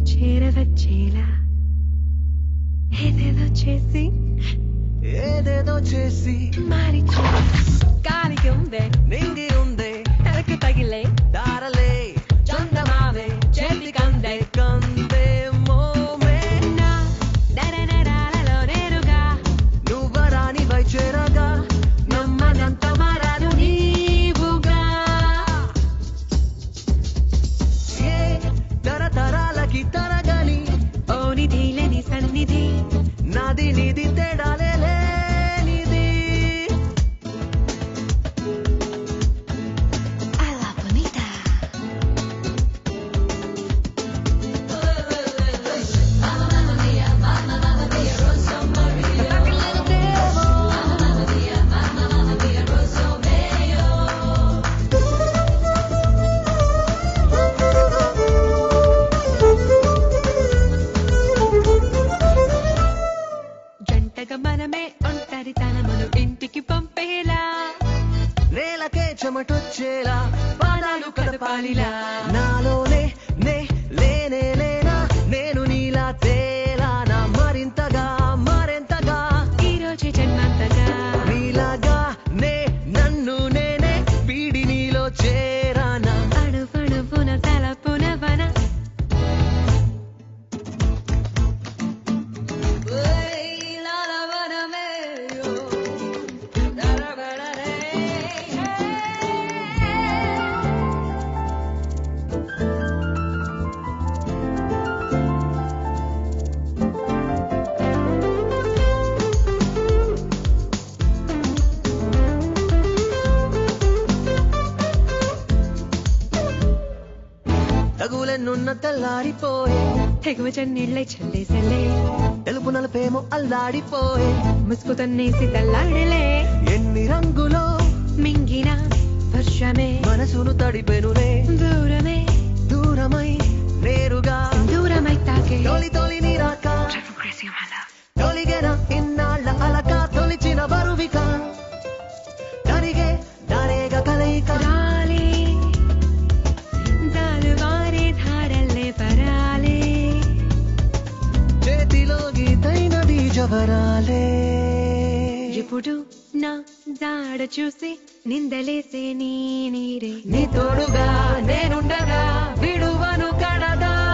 చేరవచ్చేలా ఏదేదో చేసి ఏదేదో చేసి మారి గాలికి ఉందే నింగి ఉందే తలకి తగిలే దారలే చందమావే చేతి కందే కందే మోమే నా నరనరాలలో నేరుగా నువ్వరాని వైచేరగా నమ్మనంత మారాను నీవుగా ఏ తరతరాలకి తరగని ఓ నిధి లేని సన్నిధి నాది నీది తేడాలే లేనిది I love Bonita. జంటగా మనమే ఒంటరితనమును ఇంటికి పంపేలా నేలకే చెమటొచ్చేలా పాదాలు కదపాలిలా నాలోనే నే లేనే లేనా నేను నీలా తేలానా మరింతగా మరింతగా ఈ రోజు జన్మంతగా నీలాగా నే నన్ను నేనే పీడి నీలో చేరానా అణువణువున తలపున వన తగులెన్నున్న తెల్లారిపోయే తెగువ చెన్నీళ్ళై చల్లేసలే తెలుపు నలుపేమో అల్లాడిపోయే ముసుగు తన్నేసి తల్లాడలే ఎన్ని రంగులో మింగిన వర్షమే మనసును తడిపెనులే దూరమే దూరమై నేరుగా దూరమై తాకే తొలి తొలి నీరాక తొలిగెన ఇన్నాళ్ళ అలక తొలిచిన బరువిక కరిగే నరేగ కలయిక రాలే దారువారే ధారల్లే పరాలే చేతిలో గీతైనది జవరాలే ఎప్పుడు నా జాడ చూసి నిందలేసే నీ నీరే నీ తోడుగా నేనుండగా విడువను కడదా